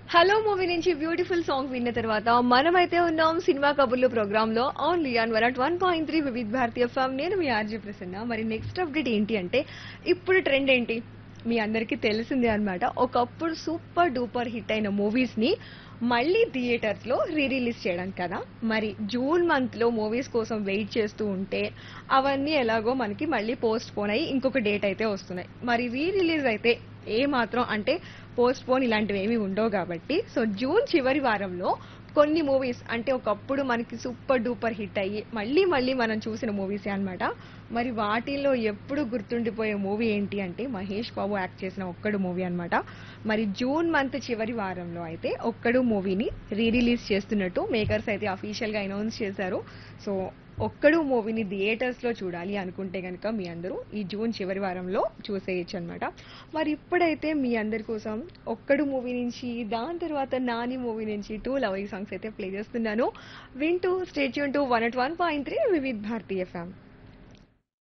hello movie నుంచి beautiful song విన్న తర్వాత మనమైతే ఉన్నాం సినిమా కబుర్లు ప్రోగ్రామ్ లో only on one at one point three Vividh Bharati FM నేను మీ ఆర్జీ ప్రసన్న మరి నెక్స్ట్ అప్డేట్ ఏంటి అంటే ఇప్పుడు ట్రెండ్ ఏంటి మీ అందరికీ తెలిసిందే అన్నమాట ఒకప్పుడు సూపర్ డూపర్ హిట్ అయిన మూవీస్ ని మళ్ళీ థియేటర్స్ లో రీ రిలీజ్ చేయడం కదా మరి జూన్ మంత్ లో మూవీస్ కోసం వెయిట్ చేస్తూ ఉంటే అవన్నీ ఎలాగో మనకి మళ్ళీ పోస్ట్ పోన్ అయ్యి ఇంకొక డేట్ అయితే వస్తున్నాయి మరి రీ రిలీజ్ అయితే ఏ మాత్రం అంటే పోస్ట్ పోన్ ఇలాంటివి ఏమీ ఉండవు కాబట్టి సో జూన్ చివరి వారంలో కొన్ని మూవీస్ అంటే ఒకప్పుడు మనకి సూపర్ డూపర్ హిట్ అయ్యి మళ్ళీ మళ్ళీ మనం చూసిన మూవీసే అన్నమాట మరి వాటిల్లో ఎప్పుడు గుర్తుండిపోయే మూవీ ఏంటి అంటే మహేష్ బాబు యాక్ట్ చేసిన ఒక్కడు మూవీ అన్నమాట మరి జూన్ మంత్ చివరి వారంలో అయితే ఒక్కడు మూవీని రీ రిలీజ్ చేస్తున్నట్టు మేకర్స్ అయితే అఫీషియల్ గా అనౌన్స్ చేశారు సో ఒక్కడు మూవీని థియేటర్స్ లో చూడాలి అనుకుంటే కనుక మీ అందరూ ఈ జూన్ చివరి వారంలో చూసేయచ్చు అనమాట మరి ఇప్పుడైతే మీ అందరి కోసం ఒక్కడు మూవీ నుంచి దాని తర్వాత నాని మూవీ నుంచి టూ లవ్ సాంగ్స్ అయితే ప్లే చేస్తున్నాను వింటూ stay tuned to one at one point three Vividh Bharati FM